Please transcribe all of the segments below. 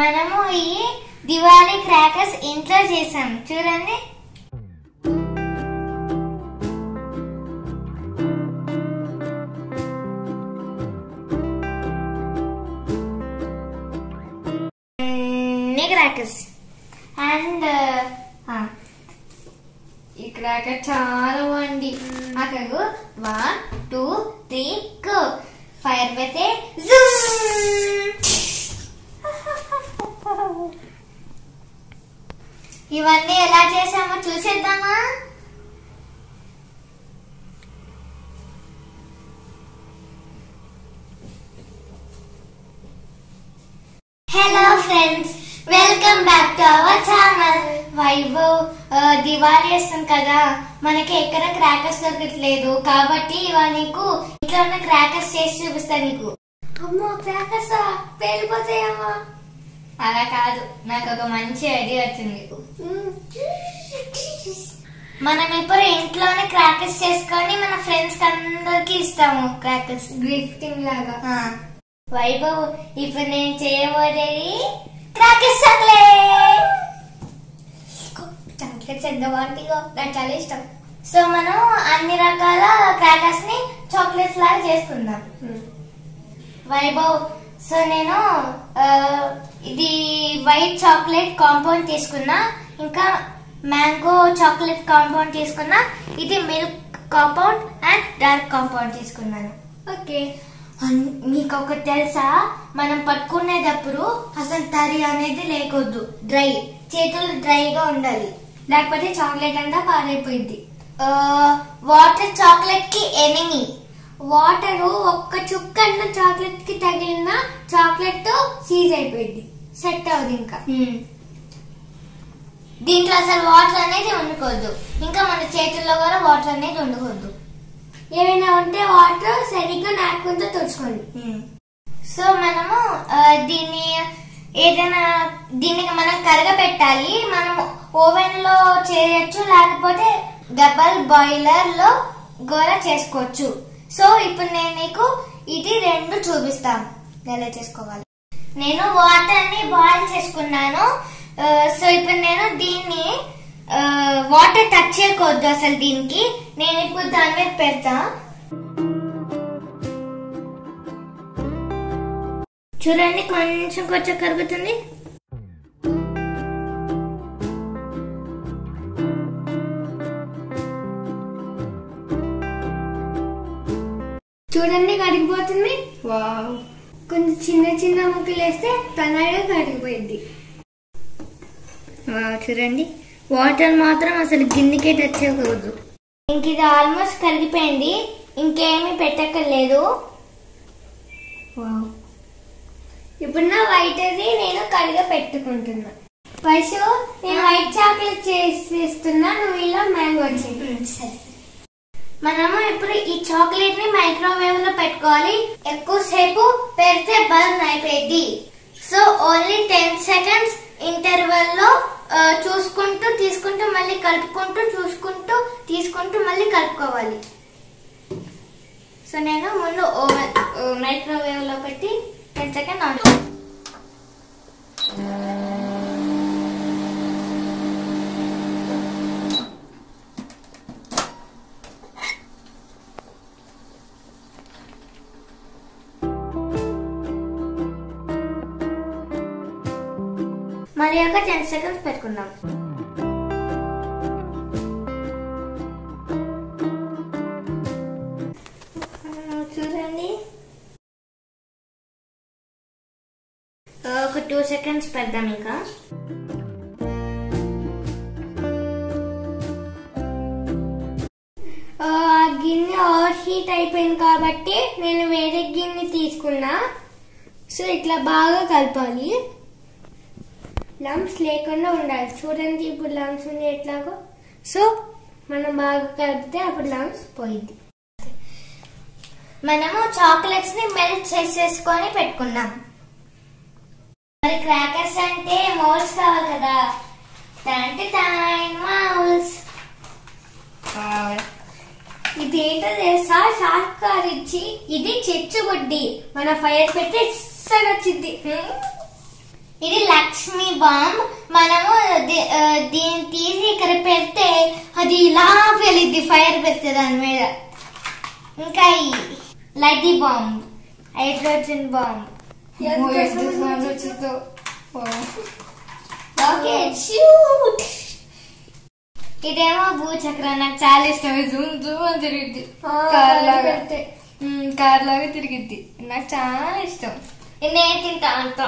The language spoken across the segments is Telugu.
మనము ఈ దివాళీ క్రాకర్స్ ఇంట్లో చేసాం చూడండి అన్ని క్రాకర్స్ అండ్ ఈ క్రాకర్ చాలా బాగుంది అక్కడు one two three go fire పెడితే ఇవన్నీ ఎలా చేసామో చూసేద్దామా hello friends welcome back to our channel Vaibhav ఆ, దివాళీ వస్తుంది కదా మనకి ఎక్కడ క్రాకర్స్ దొరకట్లేదు కాబట్టి ఇవాళ నీకు ఇంట్లో ఉన్న క్రాకర్స్ చేసి చూపిస్తా నీకు అమ్మో క్రాకర్స్ పేలిపోతాయమ్మా అలా కాదు నాకు ఒక మంచి ఐడియా వచ్చింది మనం ఇప్పుడు ఇంట్లోనే క్రాకర్స్ చేసుకొని మన ఫ్రెండ్స్ అందరికి ఇస్తాము క్రాకర్స్ గిఫ్టింగ్ లాగా ఆ, వైభవ్ ఇప్పుడు నేను చేయబోయేది క్రాకర్స్ చాక్లెట్ చాక్లెట్స్ ఎంత బాగుంటాయో నాకు చాలా ఇష్టం సో మనం అన్ని రకాల క్రాకర్స్ ని చాక్లెట్స్ లాగా చేసుకుందాం వైభవ్ సో నేను ఆ, ఇది వైట్ చాక్లెట్ కాంపౌండ్ తీసుకున్నా ఇంకా మ్యాంగో చాక్లెట్ కాంపౌండ్ తీసుకున్నా ఇది milk compound and dark compound తీసుకున్నాను ఓకే అన్- మీకు ఒకటి తెలుసా మనం పట్టుకునేటప్పుడు అసలు తరి అనేది లేకొద్దు డ్రై చేతులు డ్రైగా ఉండాలి లేకపోతే చాక్లెట్ అంతా పాడైపోయింది ఆ, వాటర్ చాక్లెట్ కి ఎనిమి వాటర్ ఒక్క చుక్క అన్న చాక్లెట్ కి తగిలిన చాక్లెట్ తో సీజ్ అయిపోయింది సెట్ అవుతుంది ఇంకా దీంట్లో అసలు వాటర్ అనేది ఉండకూడదు ఇంకా మన చేతుల్లో కూడా వాటర్ అనేది ఉండకూడదు ఏమైనా ఉంటే వాటర్ సరిగ్గా నాకుంతో తుడుచుకోండి సో మనము ఆ, దీన్ని ఏదైనా దీనికి మనం కరగబెట్టాలి మనం ఓవెన్ లో చేయొచ్చు లేకపోతే డబల్ బాయిలర్ లో కూడా చేసుకోవచ్చు సో ఇప్పుడు నేను నీకు ఇది రెండు చూపిస్తాను ఎలా చేసుకోవాలి నేను వాటర్ ని బాయిల్ చేసుకున్నాను ఆ, సో ఇప్పుడు నేను దీన్ని ఆ, వాటర్ టచ్ చేయకూడదు అసలు దీనికి నేను ఇప్పుడు దాని మీద పెడతా చూడండి కొంచెం కొంచెం కరుగుతుంది చూడండి కరిగిపోతుంది వావ్ కొంచెం చిన్న చిన్న ముక్కలు వేస్తే తొందరగా కరిగిపోయింది వావ్, చూడండి వాటర్ మాత్రం అసలు గిన్నెకే టచ్ చేయకూడదు ఇంక ఇది ఆల్మోస్ట్ కరిగిపోయింది ఇంకేమీ పెట్టక్కర్లేదు వావ్ ఇప్పుడు నా వైట్ అది నేను కడిగా పెట్టుకుంటున్నా వైసు నేను వైట్ చాక్లెట్ చేసి ఇస్తున్నా నువ్వు ఇలా మ్యాంగో చేయి మనము ఇప్పుడు ఈ చాక్లెట్ ని మైక్రోవేవ్ లో పెట్టుకోవాలి ఎక్కువసేపు పెడితే బర్న్ అయిపోయింది so only ten seconds interval లో ఆ, చూసుకుంటూ తీసుకుంటూ మళ్ళీ కలుపుకుంటూ చూసుకుంటూ తీసుకుంటూ మళ్ళీ కలుపుకోవాలి సో నేను ముందు ఓవెన్ మైక్రోవేవ్ లో పెట్టి టెన్ సెకండ్ ఆన్ మరి ఒక టెన్ సెకండ్స్ పెట్టుకుందాం ఆ, చూడండి ఆ, ఒక టూ సెకండ్స్ పెడదాం ఇంకా ఆ గిన్నె ఓవర్ హీట్ అయిపోయింది కాబట్టి నేను వేరే గిన్నె తీసుకున్నా సో ఇట్లా బాగా కలపాలి లంప్స్ లేకుండా ఉండాలి చూడండి ఇప్పుడు లంప్స్ ఉంది ఎట్లాగో సో మనం బాగా కలిపితే అప్పుడు లంప్స్ పోయింది మనము చాక్లెట్స్ ని మెల్ట్ చేసేసుకొని పెట్టుకున్నాం మరి క్రాకర్స్ అంటే మౌల్స్ కావాలి కదా అంటే టైన్ మౌల్స్ ఇది ఏంటో తెలుసా షార్క్ కార్ ఇచ్చి ఇది చెచ్చుబుడ్డి మన ఫైర్ పెడితే ఇస్సని వచ్చింది ఇది లక్ష్మి బాంబ్ మనము ది- ఆ, దీన్ని తీసి ఇక్కడ పెడితే అది ఇలా పెళ్ళిద్ది ఫైర్ పెడితే దాని మీద ఇంకా ఈ లడ్డీ బాంబ్ హైడ్రోజన్ బాంబ్ ఎంత ఓ, ఎంత sound sound వచ్చిందో. వచ్చిందో. ఓ. రాకెట్ షూట్ ఇదేమో భూచక్రం నాకు చాలా ఇష్టం జూమ్ జూమ్ అని తిరిగిద్ది ఆ, కార్ లాగా పెడితే. ఉమ్, కార్ లాగా తిరిగిద్ది నాకు చాలా ఇష్టం ఇది నేను తింటా అంతా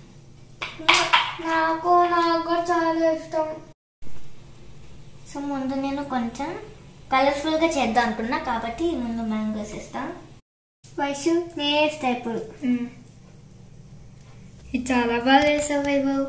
నాకు నాకు చాలా ఇష్టం సో ముందు నేను కొంచెం కలర్ఫుల్ గా చేద్దాం అనుకున్నా కాబట్టి ముందు మ్యాంగోస్ ఇస్తా వైషు నేను వేస్తా ఇప్పుడు ఇది చాలా బాగా వేసావు వైభవ్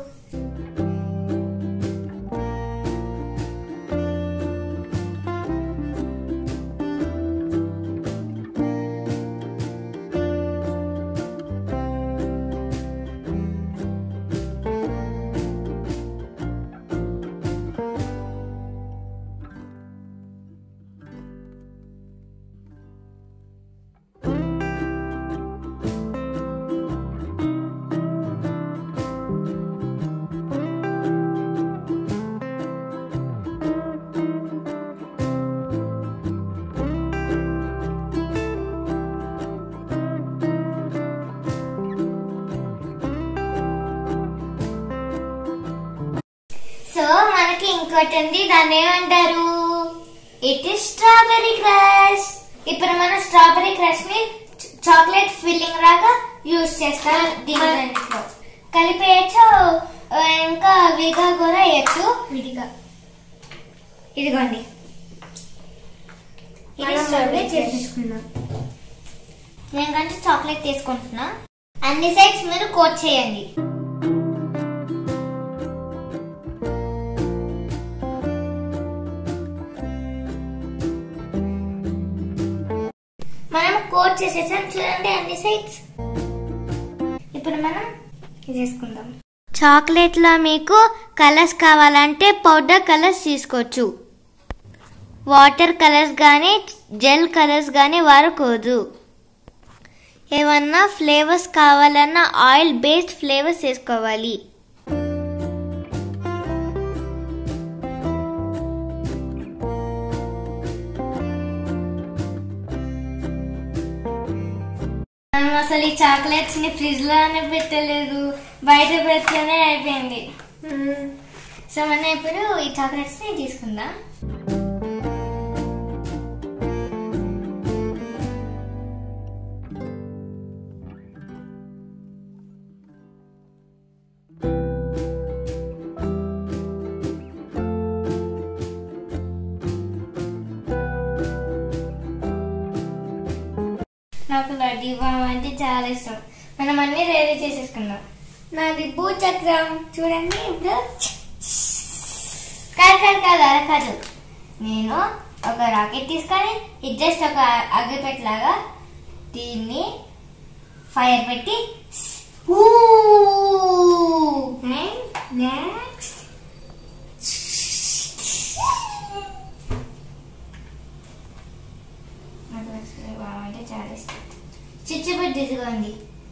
సో మనకి ఇంకోటి ఉంది దాన్ని ఏమంటారు ఇట్ ఇస్ స్ట్రాబెరీ క్రష్ ఇప్పుడు మనం స్ట్రాబెరీ క్రష్ ని చాక్లెట్ ఫిల్లింగ్ లాగా యూజ్ చేస్తాం దీంట్లో కలిపేయచ్చు ఆ, ఇంకా విగా కూడా వేయచ్చు విడిగా ఇదిగోండి ఇది మనం స్ట్రాబెరీ అదే క్రష్ చేసేసుకుందాం నేను కంటే చాక్లెట్ తీసుకుంటున్నా అన్ని సైడ్స్ మీరు కోట్ చేయండి మనం కోట్ చేసేసాం చూడండి అన్ని సైడ్స్ ఇప్పుడు మనం ఇది చేసుకుందాం చాక్లెట్ లో మీకు కలర్స్ కావాలంటే పౌడర్ కలర్స్ తీసుకోవచ్చు వాటర్ కలర్స్ కానీ జెల్ కలర్స్ కానీ వాడకూడదు ఏమన్నా ఫ్లేవర్స్ కావాలన్నా ఆయిల్ బేస్డ్ ఫ్లేవర్స్ వేసుకోవాలి మనం అసలు ఈ చాక్లెట్స్ ని ఫ్రిడ్జ్ లోనే పెట్టలేదు బయట పెడితేనే అయిపోయింది సో మనం ఇప్పుడు ఈ చాక్లెట్స్ ని తీసుకుందాం నాకు లడ్డీ బామ్ అంటే చాలా ఇష్టం మనం అన్ని రెడీ చేసేసుకుందాం నాది భూచక్రం చూడండి ఇప్పుడు కాదు కాదు కాదు అలా కాదు నేను ఒక రాకెట్ తీసుకొని ఇది జస్ట్ ఒక అగ్గిపెట్టలాగా దీన్ని ఫైర్ పెట్టి ఊ! నెక్స్ట్ నాకు లక్ష్మీ బామ్ అంటే చాలా ఇష్టం చిచ్చుబుడ్డి ఇదిగోండి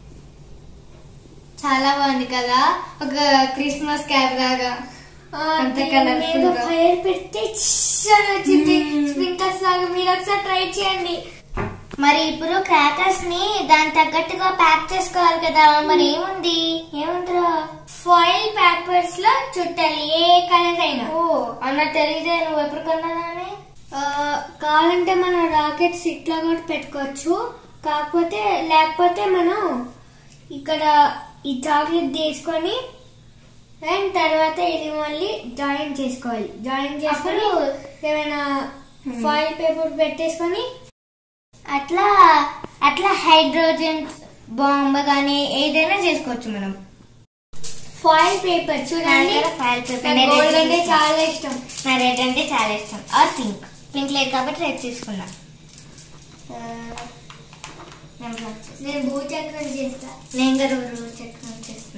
చాలా బాగుంది కదా ఒక క్రిస్మస్ క్యాప్ లాగా అంత colourful గా. ఫైర్ పెడితే చిన్న వచ్చింది మ్మ్. స్ప్రింకర్స్ లాగా మీరు ఒకసారి ట్రై చేయండి మరి ఇప్పుడు క్రాకర్స్ ని దాని తగ్గట్టుగా ప్యాక్ చేసుకోవాలి కదా మరి ఏముంది ఏముందిరా ఫాయిల్ పేపర్స్ లో చుట్టాలి ఏ కలర్ అయినా ఓ అన్న తెలియదే నువ్వు ఎప్పుడు కొన్నదాని ఆ, కావాలంటే మనం రాకెట్స్ ఇట్లా కూడా పెట్టుకోవచ్చు కాకపోతే లేకపోతే మనం ఇక్కడ ఈ చాక్లెట్ తీసుకొని అండ్ తర్వాత ఇది మళ్ళీ జాయిన్ చేసుకోవాలి జాయిన్ చేసుకొని అప్పుడు ఏమైనా ఫాయిల్ పేపర్ పెట్టేసుకొని అట్లా అట్లా హైడ్రోజన్ బాంబ్ కానీ ఏదైనా చేసుకోవచ్చు మనం ఫాయిల్ పేపర్ చూడండి ఫైల్ నాకు గోల్డ్ అంటే చాలా ఇష్టం నా రెడ్ అంటే చాలా ఇష్టం ఆర్ పింక్ పింక్ లేదు కాబట్టి రెడ్ తీసుకున్నా ఆ, నేను black చేస్తా. నేను భూచక్రం చేస్తా నేను కూడా రోజు చక్రం చేస్తున్నా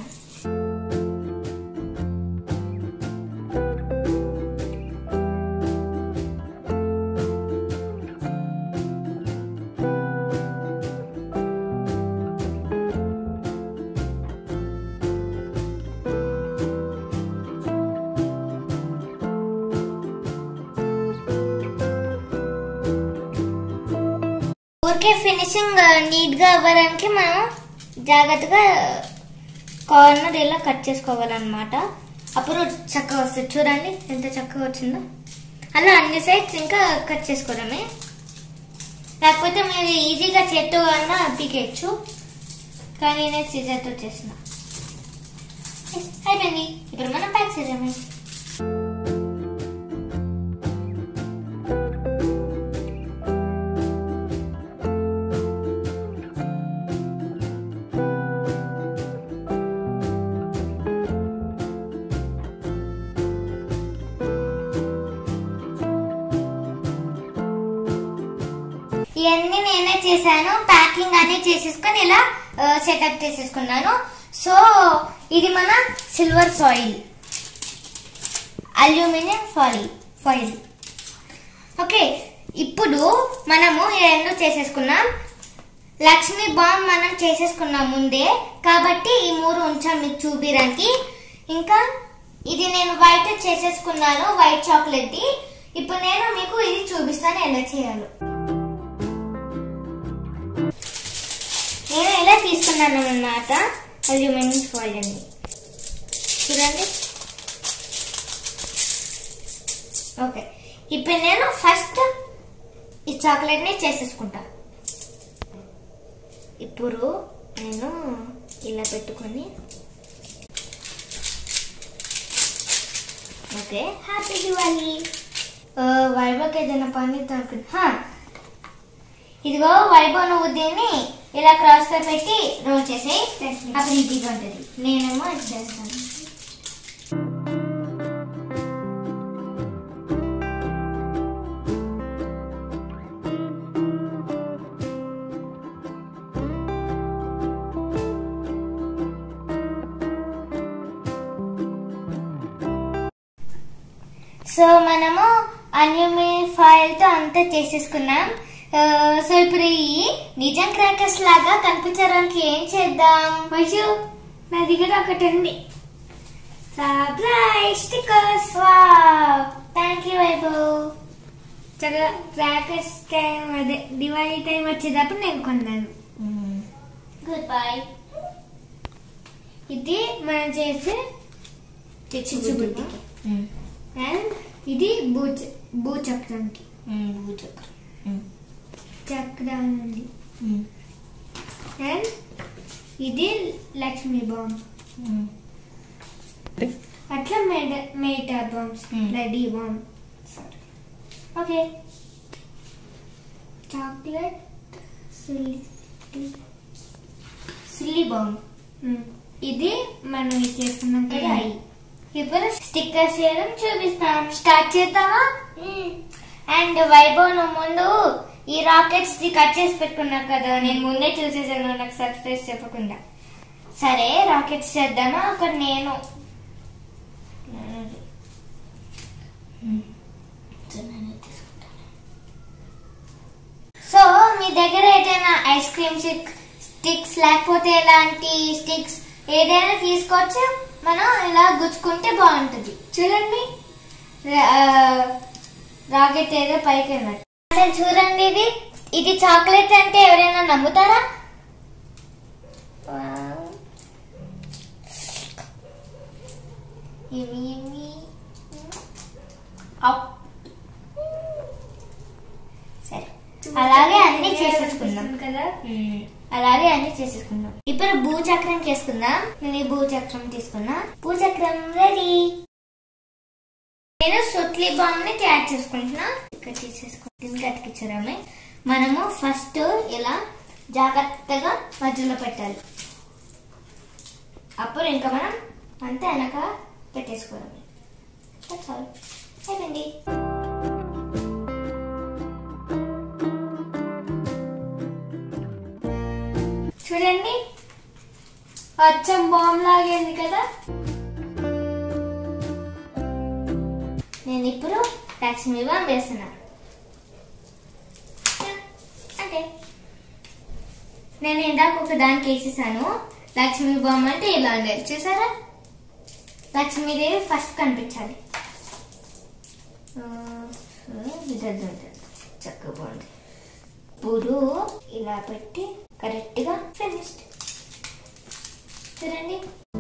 ఊరికే ఫినిషింగ్ నీట్ గా అవ్వడానికి మనం జాగ్రత్తగా కార్నర్ ఇలా కట్ చేసుకోవాలన్నమాట అప్పుడు చక్కగా వస్తుంది చూడండి ఎంత చక్కగా వచ్చిందో అలా అన్ని సైడ్స్ ఇంకా కట్ చేసుకోవడమే లేకపోతే మీరు ఈజీగా చేత్తో అన్నా పీకేయచ్చు కానీ నేను సీజర్తో చేసిన Yes, అయిపోయింది ఇప్పుడు మనం ప్యాక్ చేద్దామే ఇవన్నీ నేనే చేశాను ప్యాకింగ్ అన్ని చేసేసుకొని ఇలా సెటప్ చేసేసుకున్నాను సో ఇది మన silver foil aluminium foil foil okay ఇప్పుడు మనము ఈ రెండు చేసేసుకున్నాం లక్ష్మీ బాంబ్ మనం చేసేసుకున్నాం ముందే కాబట్టి ఈ మూడు ఉంచాం మీకు చూపిడానికి ఇంకా ఇది నేను వైట్ చేసేసుకున్నాను వైట్ చాక్లెట్ ఇప్పుడు నేను మీకు ఇది చూపిస్తాను ఎలా చేయాలో నేను ఇలా తీసుకున్నాను అన్నమాట అల్యూమినియం ఫాయిల్ అండి చూడండి ఓకే ఇప్పుడు నేను ఫస్ట్ ఈ చాక్లెట్ ని చేసేసుకుంటా ఇప్పుడు నేను ఇలా పెట్టుకొని ఓకే హ్యాపీ దివాలి వైభవ్కి ఏదైనా పని దొరుకుతుంది ఇదిగో వైభవ్ నువ్వు దీన్ని ఇలా క్రాస్ గా పెట్టి రోల్ చేసేయి అప్పుడు ఈజీగా ఉంటుంది నేనేమో ఇది చేస్తాను సో మనము అల్యూమినియం ఫాయిల్ తో అంతా చేసేసుకున్నాం ఆ, సో ఇప్పుడు ఈ నిజం క్రాకర్స్ లాగా కనిపించడానికి ఏం చేద్దాం వైషు నా దగ్గర ఒకటి ఉంది surprise stickers wow thank you Vaibhav చక్కగా క్రాకర్స్ టైం అదే దివాళీ టైం వచ్చేటప్పుడు నేను కొన్నాను గుడ్ బై ఇది మనం చేసే చిచ్చుబుడ్డి అండ్ ఇది భూ భూచక్రానికి చక్రం ఉంది అండ్ ఇది లక్ష్మీ బాంబ్ అట్లా మేటా bombs Hmm. Ready bomb okay chocolate silly silly bomb ఇది మనం ఇది చేసుకున్నాం కదా Hmm. అయి ఇప్పుడు స్టిక్కర్స్ చేయడం చూపిస్తాం స్టార్ట్ చేద్దామా అండ్ వైభవ్ నువ్వు ముందు ఈ రాకెట్స్ ది కట్ చేసి పెట్టుకున్నావు కదా నేను ముందే చూసేసాను నాకు సర్ప్రైజ్ చెప్పకుండా సరే రాకెట్స్ చేద్దామా ఒకటి నేను సో మీ దగ్గర ఏదైనా ఐస్ క్రీమ్ స్టిక్ స్టిక్స్ లేకపోతే ఎలాంటి స్టిక్స్ ఏదైనా తీసుకొచ్చి మనం ఇలా గుచ్చుకుంటే బాగుంటుంది చూడండి రా- ఆ, రాకెట్ ఏదో పైకి వెళ్ళినట్టు అసలు చూడండి ఇది ఇది చాక్లెట్ అంటే ఎవరైనా నమ్ముతారా వావ్. ఇవి ఇవి అప్. సరే అలాగే అన్ని చేసేసుకుందాం కదా మ్మ్. అలాగే అన్ని చేసేసుకుందాం ఇప్పుడు భూచక్రం చేసుకుందాం నేను ఈ భూచక్రం తీసుకున్నా భూచక్రం రెడీ నేను సుట్లీ బాంబ్ ని తయారు చేసుకుంటున్నా ఇక్కడ తీసేసుకుంటా దీనికి అతికించడమే మనము ఫస్ట్ ఇలా జాగ్రత్తగా మధ్యలో పెట్టాలి అప్పుడు ఇంకా మనం అంతా వెనక పెట్టేసుకోవడమే That's all. అయిపోయింది చూడండి అచ్చం బాంబ్ లాగేంది కదా నేను ఇప్పుడు లక్ష్మీ బాంబ్ వేస్తున్నా అంటే నేను ఇందాక ఒక దానికి వేసేసాను లక్ష్మీ బాంబ్ అంటే ఇలా ఉండేది చూసారా లక్ష్మీదేవి ఫస్ట్ కనిపించాలి ఆ, సో ఇదది ఉంటుంది చక్కగా బాగుంది ఇప్పుడు ఇలా పెట్టి కరెక్ట్ గా ఫినిష్డ్ చూడండి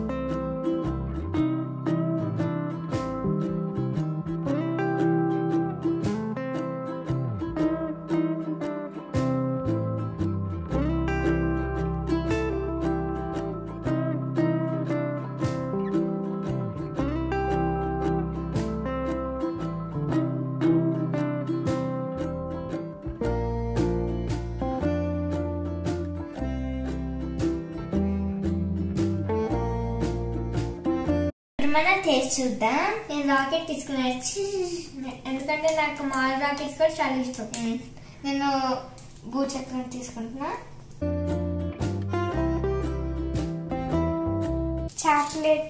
ఇప్పుడు మనం టేస్ట్ చూద్దాం నేను రాకెట్ తీసుకుని వచ్చి ఎందుకంటే నాకు మాల్ రాకెట్స్ కూడా చాలా ఇష్టం మ్మ్. నేను భూచక్రం తీసుకుంటున్నా చాక్లెట్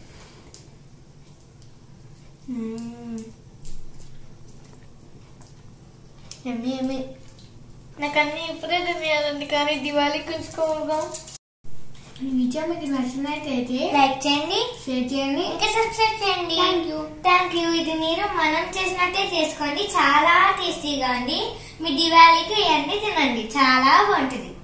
ఎమ్మి ఎమ్మి నాకు అన్ని ఇప్పుడే తెలియాలండి కానీ దివాళీకి ఉంచుకోగా ఈ వీడియో మీకు నచ్చినట్టయితే లైక్ చేయండి షేర్ చేయండి ఇంకా సబ్స్క్రైబ్ చేయండి Thank you. థ్యాంక్ యూ ఇది మీరు మనం చేసినట్టే చేసుకోండి చాలా టేస్టీగా ఉంది మీ దివాళీకి ఇవన్నీ తినండి చాలా బాగుంటుంది